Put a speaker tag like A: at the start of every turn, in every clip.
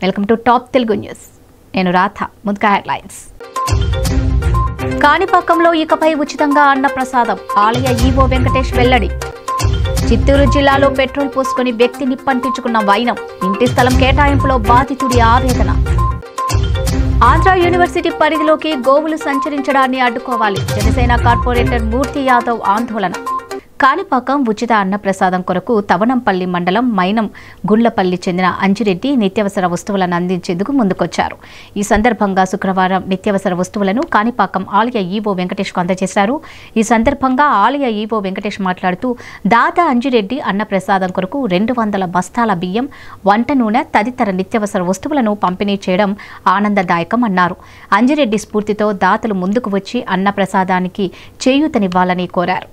A: Welcome to top Telugu news నేను రాధ ముందుగా headlines కాణిపాకంలో ఇకపై ఉచితంగా అన్న ప్రసాదం ఆలయ ఈవో వెంకటేష్ వెల్లడి చిత్తూరు జిల్లాలో పెట్రోల్ పోసుకుని వ్యక్తి నిప్పంటించుకున్న వైనం ఇంటి స్థలం కేటాయింపులో బాధితుడి ఆవేదన ఆంధ్ర యూనివర్సిటీ పరిధిలోకి గోవులు సంచరించడాన్ని అడ్డుకోవాలి జనసేన కార్పొరేటర్ మూర్తి యాదవ్ ఆందోళన కాణిపాకం ఉచిత అన్నప్రసాదం కొరకు తవనంపల్లి మండలం మైనం గుండ్లపల్లి చెందిన అంజిరెడ్డి నిత్యావసర వస్తువులను అందించేందుకు ముందుకొచ్చారు ఈ సందర్భంగా శుక్రవారం నిత్యావసర వస్తువులను కాణిపాకం ఆలయ ఈవో వెంకటేష్కు అందజేశారు ఈ సందర్భంగా ఆలయ ఈవో వెంకటేష్ మాట్లాడుతూ దాదా అంజిరెడ్డి అన్నప్రసాదం కొరకు రెండు వందల బస్తాల బియ్యం వంట నూనె తదితర నిత్యావసర వస్తువులను పంపిణీ చేయడం ఆనందదాయకం అన్నారు అంజిరెడ్డి స్ఫూర్తితో దాతలు ముందుకు వచ్చి అన్నప్రసాదానికి చేయూతనివ్వాలని కోరారు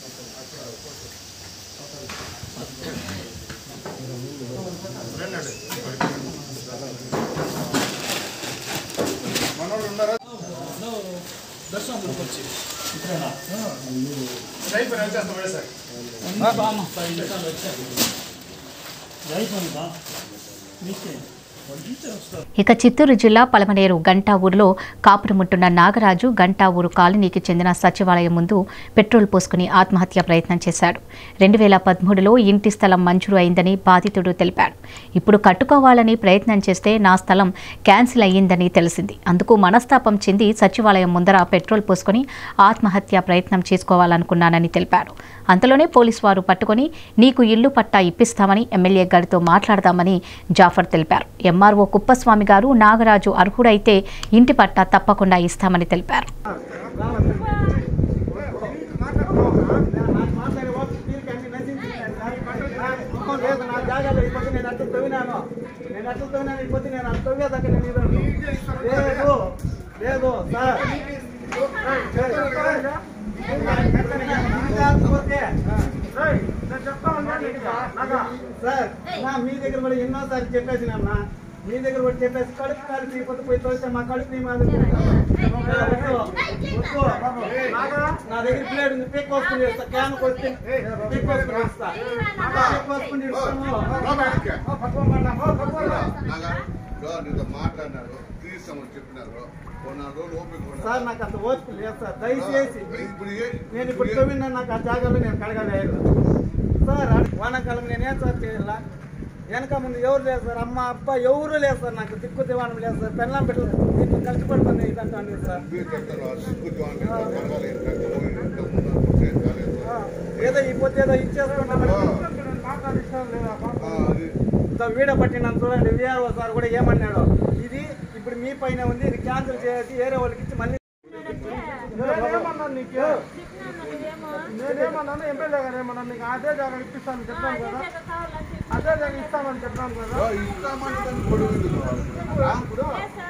A: ఇక చిత్తూరు జిల్లా పలమనేరు గంటా ఊరిలో కాపురముంటున్న నాగరాజు గంటా ఊరు కాలనీకి చెందిన సచివాలయం ముందు పెట్రోల్ పోసుకుని ఆత్మహత్య ప్రయత్నం చేశాడు రెండు వేల పదమూడులో ఇంటి స్థలం మంజూరు అయిందని బాధితుడు తెలిపాడు ఇప్పుడు కట్టుకోవాలని ప్రయత్నం చేస్తే నా స్థలం క్యాన్సిల్ అయ్యిందని తెలిసింది అందుకు మనస్తాపం చెంది సచివాలయం ముందర పెట్రోల్ పోసుకొని ఆత్మహత్య ప్రయత్నం చేసుకోవాలనుకున్నానని తెలిపాడు అంతలోనే పోలీసు వారు పట్టుకొని నీకు ఇల్లు పట్టా ఇప్పిస్తామని ఎమ్మెల్యే గారితో మాట్లాడదామని జాఫర్ తెలిపారు ఎంఆర్ఓ కుప్పస్వామి గారు నాగరాజు అర్హుడైతే ఇంటి పట్టా తప్పకుండా ఇస్తామని తెలిపారు
B: లేదు నా జాగాలో ఈ పొద్దు నేను అట్టు తవ్వినాను నేను అట్టు తవ్వినాను ఈ పొద్దు నేను అట్టు తవ్వేదాకా నేను ఇవ్వను. లేదు లేదు సార్ సార్ నా మీ దగ్గర కూడా ఎన్నోసార్లు చెప్పేసినమ్మా మీ దగ్గర కూడా చెప్పేసి కడుపు కలిపి ఈ పొద్దు పోయి తోస్తే మా కడుపు నీ మీద నా దగ్గర ప్లేట్ ఉంది పిక్ వస్తుంది ఇస్తా క్యాన్ వస్తే పిక్ వస్తుంది ఇస్తా పిక్ వస్తుంది
C: నీతో మాట్లాడినారు తీస్తామని చెప్పినారు ఓ నాలుగు రోజులు ఓపిక ఉండాలి.
B: సార్ నాకు అంత ఓపిక లేదు సార్ దయచేసి
C: ఇప్పుడు ఏ-
B: నేను ఇప్పుడు తవ్వినా నాకు ఆ జాగాలో నేను కడగలేదు సార్ అడ- వానాకాలం నేనేం సార్ చేయాలా వెనక ముందు ఎవరు లేదు సార్ అమ్మ అబ్బా ఎవరు లేదు సార్ నాకు దిక్కు దివాణం లేదు సార్ పెళ్ళం పెట్టలేదు దీంట్లో కష్టపడుతుంది ఇదంటే సార్
C: మీరు చెప్తారు ఆ సిగ్గు జవాన్లు ఇంత పర్వాలేదు, ఇంత పోయి, ఇంత ముందు చేసి కాలేదు
B: ఆ,
C: సార్.
B: ఏదో ఈ పొద్దు ఏదో ఇచ్చేసుకుంటాం
C: ఆ, అది
B: ఇంత వీడ పట్టినాను చూడండి విఆర్ఓ సార్ కూడా ఏమన్నాడు ఇది ఇప్పుడు మీ పైన ఉంది ఇది క్యాన్సిల్ చేసి వేరే వాళ్ళకి ఇచ్చి మళ్ళీ నేనేమన్నాను నీకు నేనేమన్నాను ఎమ్మెల్యే గారు ఏమన్నాను నీకు అదే జాగా ఇప్పిస్తాను చెప్పాను కదా అదే జాగా ఇస్తామని చెప్పాను కదా
C: ఆ, ఇస్తామన్న దానికి గొడవ ఎందుకు? ఆ?
B: ఇప్పుడు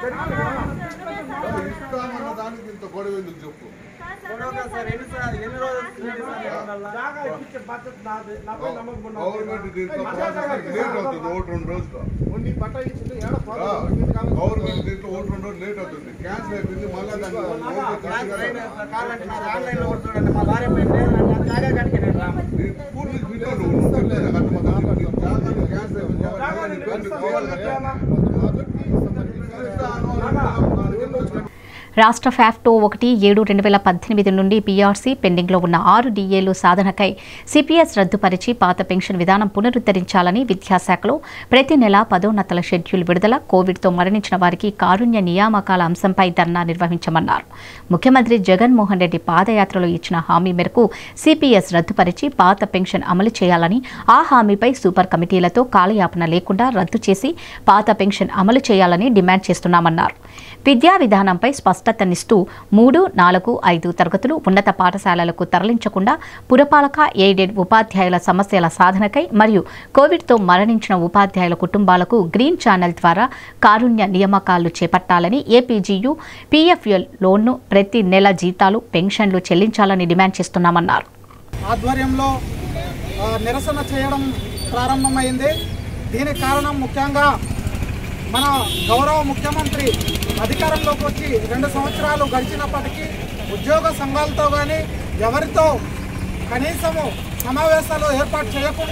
C: ఆ, ఇస్తామన్న దానికి ఇంత గొడవ ఎందుకు చెప్పు
B: గొడవ సార్ ఎన్ని సార్ ఎన్ని రోజులు జాగా ఇప్పించే బాధ్యత నాది నాపై నమ్మకం ఉన్నది.
C: గవర్నమెంట్ దీంట్లో ప్రాసెస్ లేట్ అవుతుంది ఒకటి రెండు రోజులు
B: కొన్ని బట్ట ఇచ్చింది ఏడ
C: ఆ, గవర్నమెంట్ దీంట్లో ఒకటి రెండు రోజులు లేట్ అవుతుంది క్యాన్సిల్ అయిపోయింది మళ్ళీ దాన్ని ఓపిక కష్టంగా
B: కావాలంటే నాది ఆన్లైన్ లో కూడా చూడండి మా భార్య పైన లేదు నా జాగా కనుక నేను రాము
C: నేను పూర్తి విన్నాను నువ్వు నువ్వు చెప్పలేదు కట్టమని నీ జాగాని క్యాన్సిల్ అయిపోయింది కాబట్టి నీ పేరు కావాలి కదా. ఇస్తాను అని చెప్పి
A: రాష్ట్ర ఫ్యాఫ్టో ఒకటి ఏడు రెండు వేల పద్దెనిమిది నుండి పీఆర్సీ పెండింగ్లో ఉన్న ఆరు డీఏలు సాధనకై సిపిఎస్ రద్దుపరిచి పాత పెన్షన్ విధానం పునరుద్ధరించాలని విద్యాశాఖలో ప్రతి నెల పదోన్నతల షెడ్యూల్ విడుదల కోవిడ్తో మరణించిన వారికి కారుణ్య నియామకాల అంశంపై ధర్నా నిర్వహించమన్నారు ముఖ్యమంత్రి జగన్మోహన్ రెడ్డి పాదయాత్రలో ఇచ్చిన హామీ మేరకు సిపిఎస్ రద్దుపరిచి పాత పెన్షన్ అమలు చేయాలని ఆ హామీపై సూపర్ కమిటీలతో కాలయాపన లేకుండా రద్దు చేసి పాత పెన్షన్ అమలు చేయాలని డిమాండ్ చేస్తున్నామన్నారు విద్యా విధానంపై స్పష్టతనిస్తూ మూడు నాలుగు ఐదు తరగతులు ఉన్నత పాఠశాలలకు తరలించకుండా పురపాలక ఎయిడెడ్ ఉపాధ్యాయుల సమస్యల సాధనకై మరియు కోవిడ్తో మరణించిన ఉపాధ్యాయుల కుటుంబాలకు గ్రీన్ ఛానల్ ద్వారా కారుణ్య నియామకాలు చేపట్టాలని ఏపీజీయు పీఎఫ్ఎల్ లోన్ను ప్రతి నెల జీతాలు పెన్షన్లు చెల్లించాలని డిమాండ్ చేస్తున్నామన్నారు
B: ఆధ్వర్యంలో ఆ, నిరసన చేయడం ప్రారంభమైంది దీనికి కారణం ముఖ్యంగా మన గౌరవ ముఖ్యమంత్రి అధికారంలోకి వచ్చి రెండు సంవత్సరాలు గడిచినప్పటికీ ఉద్యోగ సంఘాలతో కానీ ఎవరితో కనీసము సమావేశాలు ఏర్పాటు చేయకుండా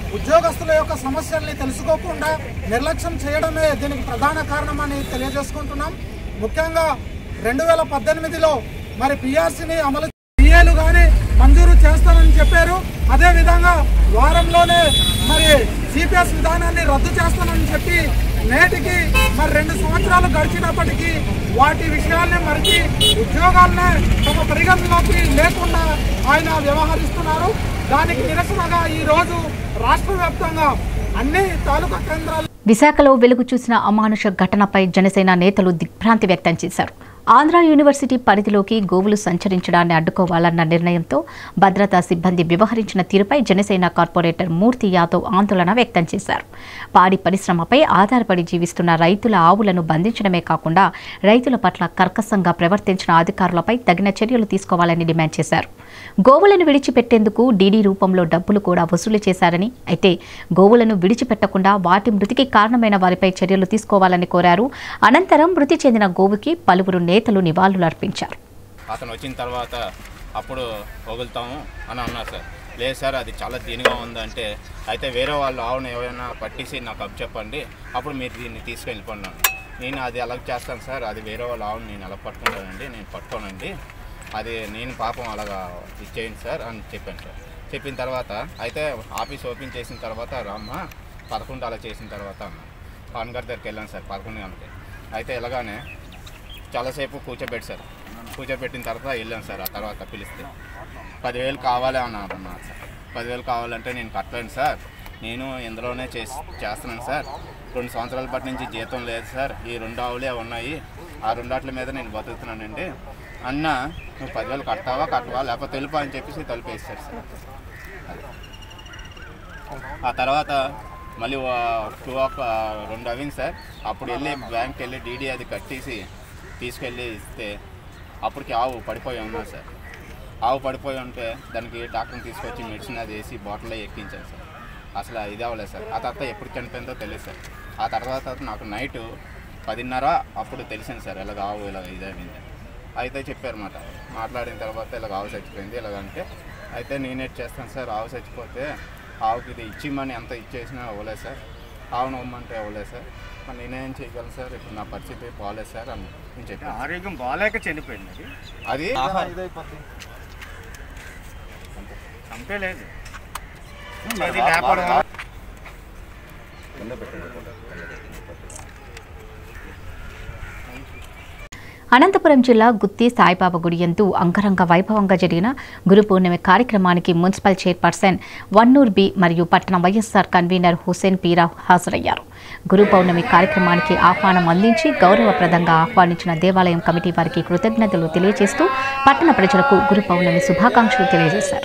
D: ఉద్యోగస్తుల యొక్క సమస్యల్ని తెలుసుకోకుండా నిర్లక్ష్యం చేయడమే దీనికి ప్రధాన కారణమని తెలియజేసుకుంటున్నాం ముఖ్యంగా రెండు వేల పద్దెనిమిదిలో మరి పిఆర్సీని అమలు పిఏలు కానీ మంజూరు చేస్తానని చెప్పారు అదేవిధంగా వారంలోనే మరి సిపిఎస్ విధానాన్ని రద్దు చేస్తానని చెప్పి నేటికి మరి రెండు సంవత్సరాలు గడిచినప్పటికీ వాటి విషయాల్ని మరిచి ఉద్యోగాలనే తమ పరిగణలోకి లేకుండా ఆయన వ్యవహరిస్తున్నారు దానికి నిరసనగా ఈ రోజు రాష్ట్ర వ్యాప్తంగా అన్ని తాలూకా కేంద్రాలు
A: విశాఖలో వెలుగు చూసిన అమానుష ఘటనపై జనసేన నేతలు దిగ్భ్రాంతి వ్యక్తం చేశారు ఆంధ్ర యూనివర్సిటీ పరిధిలోకి గోవులు సంచరించడాన్ని అడ్డుకోవాలన్న నిర్ణయంతో భద్రతా సిబ్బంది వ్యవహరించిన తీరుపై జనసేన కార్పొరేటర్ మూర్తి యాదవ్ ఆందోళన వ్యక్తం చేశారు పాడి పరిశ్రమపై ఆధారపడి జీవిస్తున్న రైతుల ఆవులను బంధించడమే కాకుండా రైతుల పట్ల కర్కశంగా ప్రవర్తించిన అధికారులపై తగిన చర్యలు తీసుకోవాలని డిమాండ్ చేశారు గోవులను విడిచిపెట్టేందుకు డీడీ రూపంలో డబ్బులు కూడా వసూలు చేశారని అయితే గోవులను విడిచిపెట్టకుండా వాటి మృతికి కారణమైన వారిపై చర్యలు తీసుకోవాలని కోరారు అనంతరం మృతి చెందిన గోవుకి పలువురు నేతలు నివాళులర్పించారు
E: అతను వచ్చిన తర్వాత అప్పుడు వదులుతాము అని అన్నారు సార్ లేదు సార్ అది చాలా దీనిగా ఉందంటే అయితే వేరే వాళ్ళు ఆవును ఎవరైనా పట్టేసి నాకు అప్పు చెప్పండి అప్పుడు మీరు దీన్ని తీసుకెళ్ళిపోన్నాను నేను అది ఎలా చేస్తాను సార్ అది వేరే వాళ్ళ ఆవును నేను ఎలా పట్టుకుంటానండి నేను పట్టుకోనండి అది నేను పాపం అలాగా ఇచ్చేయండి సార్ అని చెప్పాను సార్ చెప్పిన తర్వాత అయితే ఆఫీస్ ఓపెన్ చేసిన తర్వాత రామ్మ పదకొండు అలా చేసిన తర్వాత అన్న పవన్ గారి దగ్గరికి వెళ్ళాను సార్ పదకొండు గంటలకి అయితే ఎలాగానే చాలాసేపు కూర్చోబెట్టి సార్ కూర్చోబెట్టిన తర్వాత వెళ్ళాను సార్ ఆ తర్వాత పిలిస్తే పదివేలు కావాలి అన్నారు అన్నారు సార్ పదివేలు కావాలంటే నేను కట్టలేను సార్ నేను ఇందులోనే చేసి చేస్తున్నాను సార్ రెండు సంవత్సరాల పాటు నుంచి జీతం లేదు సార్ ఈ రెండు ఆవులే ఉన్నాయి ఆ రెండాట్ల మీద నేను బతుకుతున్నానండి అన్న నువ్వు పదివేలు కడతావా కట్టవా లేకపోతే తెలుపా అని చెప్పేసి తలుపేస్తారు సార్ ఆ తర్వాత మళ్ళీ టూ ఆఫ్ రెండు అవింది సార్ అప్పుడు వెళ్ళి బ్యాంక్కి వెళ్ళి డీడీ అది కట్టేసి తీసుకెళ్ళి ఇస్తే అప్పటికి ఆవు పడిపోయి ఉన్నాను సార్ ఆవు పడిపోయి ఉంటే దానికి డాక్టర్ని తీసుకొచ్చి మెడిసిన్ అది వేసి బాటిల్లో ఎక్కించాను సార్ అసలు ఇది అవ్వలేదు సార్ ఆ తర్వాత ఎప్పుడు చనిపోయిందో తెలియదు సార్ ఆ తర్వాత నాకు నైట్ పదిన్నర అప్పుడు తెలిసింది సార్ ఇలాగ ఆవు ఇలాగ ఇదైంది అయితే చెప్పారన్నమాట మాట్లాడిన తర్వాత ఇలాగ ఆవు చచ్చిపోయింది ఇలాగంటే అయితే నేనేట్ చేస్తాను సార్ ఆవు చచ్చిపోతే ఆవుకి ఇది ఇచ్చిమని ఎంత ఇచ్చేసినా అవ్వలేదు సార్ ఆవును ఇవ్వమంటే అవ్వలేదు సార్ మరి నేనేం చేయగలను సార్ ఇప్పుడు నా పరిస్థితి బాగాలేదు సార్ అని నేను చెప్పాను
F: ఆరోగ్యం బాగాలేక చనిపోయింది అది
E: అది
F: చంపేలేదు అది లేపడం
A: అనంతపురం జిల్లా గుత్తి సాయిబాబా గుడి యందు అంగరంగ వైభవంగా జరిగిన గురు పూర్ణిమ కార్యక్రమానికి మున్సిపల్ చైర్పర్సన్ వన్నూర్ బి మరియు పట్టణ వైఎస్ఆర్ కన్వీనర్ హుసేన్ పీరా హాజరయ్యారు గురు పౌర్ణమి కార్యక్రమానికి ఆహ్వానం అందించి గౌరవప్రదంగా ఆహ్వానించిన దేవాలయం కమిటీ వారికి కృతజ్ఞతలు తెలియజేస్తూ పట్టణ ప్రజలకు గురు పౌర్ణమి శుభాకాంక్షలు తెలియజేశారు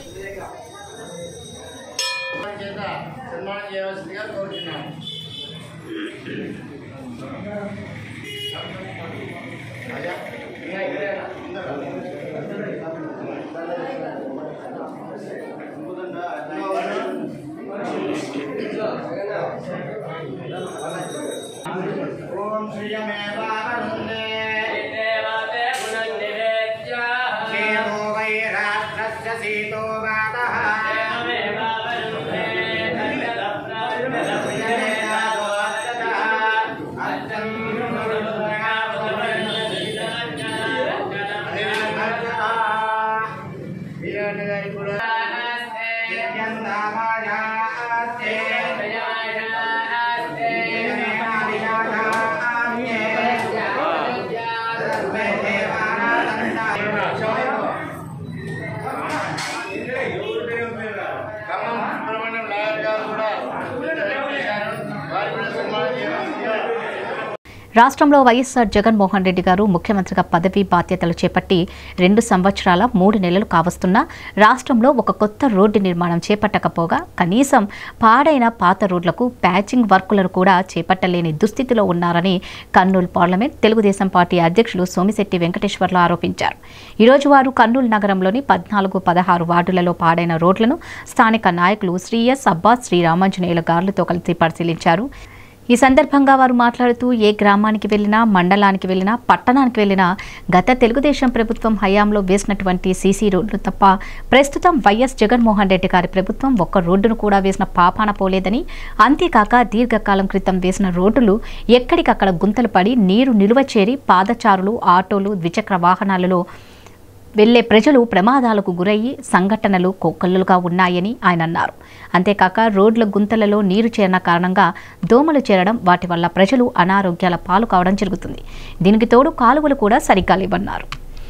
F: ఓం శ్రియమేవావరుణే క్షేమో వై రాష్ట్రస్య సీతో వాతః
A: రాష్ట్రంలో వైఎస్ఆర్ జగన్మోహన్ రెడ్డి గారు ముఖ్యమంత్రిగా పదవీ బాధ్యతలు చేపట్టి రెండు సంవత్సరాల మూడు నెలలు కావస్తున్నా రాష్ట్రంలో ఒక కొత్త రోడ్డు నిర్మాణం చేపట్టకపోగా కనీసం పాడైన పాత రోడ్లకు ప్యాచింగ్ వర్కులను కూడా చేపట్టలేని దుస్థితిలో ఉన్నారని కర్నూలు పార్లమెంట్ తెలుగుదేశం పార్టీ అధ్యక్షులు సోమిశెట్టి వెంకటేశ్వర్లు ఆరోపించారు ఈరోజు వారు కర్నూలు నగరంలోని పద్నాలుగు పదహారు వార్డులలో పాడైన రోడ్లను స్థానిక నాయకులు శ్రీ ఎస్ అబ్బాస్ శ్రీ రామాంజనేయుల గారులతో కలిసి పరిశీలించారు ఈ సందర్భంగా వారు మాట్లాడుతూ ఏ గ్రామానికి వెళ్ళినా మండలానికి వెళ్ళినా పట్టణానికి వెళ్ళినా గత తెలుగుదేశం ప్రభుత్వం హయాంలో వేసినటువంటి సీసీ రోడ్లు తప్ప ప్రస్తుతం వైఎస్ జగన్మోహన్ రెడ్డి గారి ప్రభుత్వం ఒక్క రోడ్డును కూడా వేసిన పాపాన పోలేదని అంతేకాక దీర్ఘకాలం క్రితం వేసిన రోడ్డులు ఎక్కడికక్కడ గుంతలు పడి నీరు నిలువ చేరి పాదచారులు ఆటోలు ద్విచక్ర వాహనాలలో వెళ్లే ప్రజలు ప్రమాదాలకు గురయ్యి సంఘటనలు కోకొల్లుగా ఉన్నాయని ఆయన అన్నారు అంతేకాక రోడ్ల గుంతలలో నీరు చేరిన కారణంగా దోమలు చేరడం వాటి వల్ల ప్రజలు అనారోగ్యాల పాలు కావడం జరుగుతుంది దీనికి తోడు కాలువలు కూడా సరిగ్గా లేవన్నారు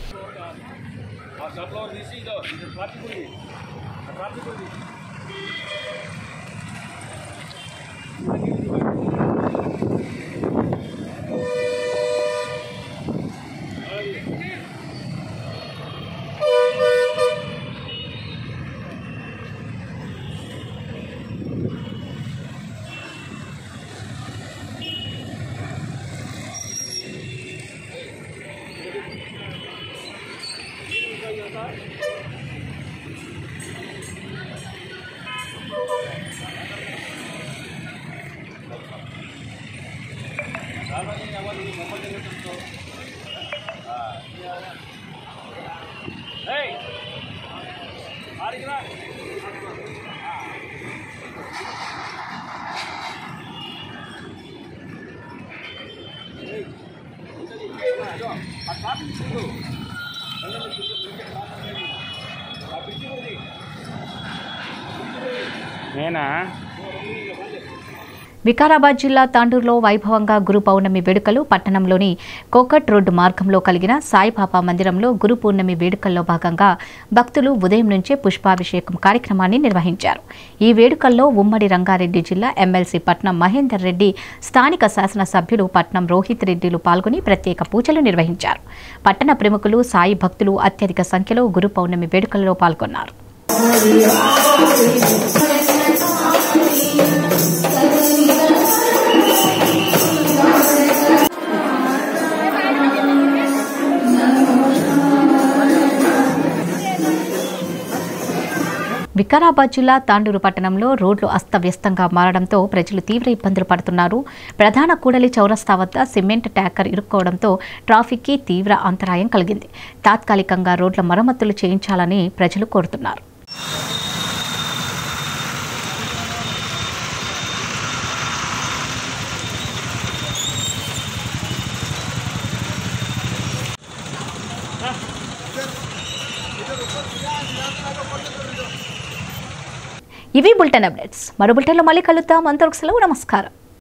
F: నేనా
A: వికారాబాద్ జిల్లా తాండూరులో వైభవంగా గురు పౌర్ణమి వేడుకలు పట్టణంలోని కోకట్ రోడ్డు మార్గంలో కలిగిన సాయిబాబా మందిరంలో గురు పౌర్ణమి వేడుకల్లో భాగంగా భక్తులు ఉదయం నుంచే పుష్పాభిషేకం కార్యక్రమాన్ని నిర్వహించారు ఈ వేడుకల్లో ఉమ్మడి రంగారెడ్డి జిల్లా ఎమ్మెల్సీ పట్నం మహేందర్ రెడ్డి స్థానిక శాసనసభ్యులు పట్నం రోహిత్ రెడ్డిలు పాల్గొని ప్రత్యేక పూజలు నిర్వహించారు పట్టణ ప్రముఖులు సాయి భక్తులు అత్యధిక సంఖ్యలో గురు పౌర్ణమి వేడుకల్లో పాల్గొన్నారు వికారాబాద్ జిల్లా తాండూరు పట్టణంలో రోడ్లు అస్తవ్యస్తంగా మారడంతో ప్రజలు తీవ్ర ఇబ్బందులు పడుతున్నారు ప్రధాన కూడలి చౌరస్తా వద్ద సిమెంట్ ట్యాంకర్ ఇరుక్కోవడంతో ట్రాఫిక్కి తీవ్ర అంతరాయం కలిగింది తాత్కాలికంగా రోడ్ల మరమ్మతులు చేయించాలని ప్రజలు కోరుతున్నారు ఇవి బులెటిన్ అప్డేట్స్ మరో బులెటిన్లో మళ్ళీ కలుద్దాం అంతవరకు సెలవు నమస్కారం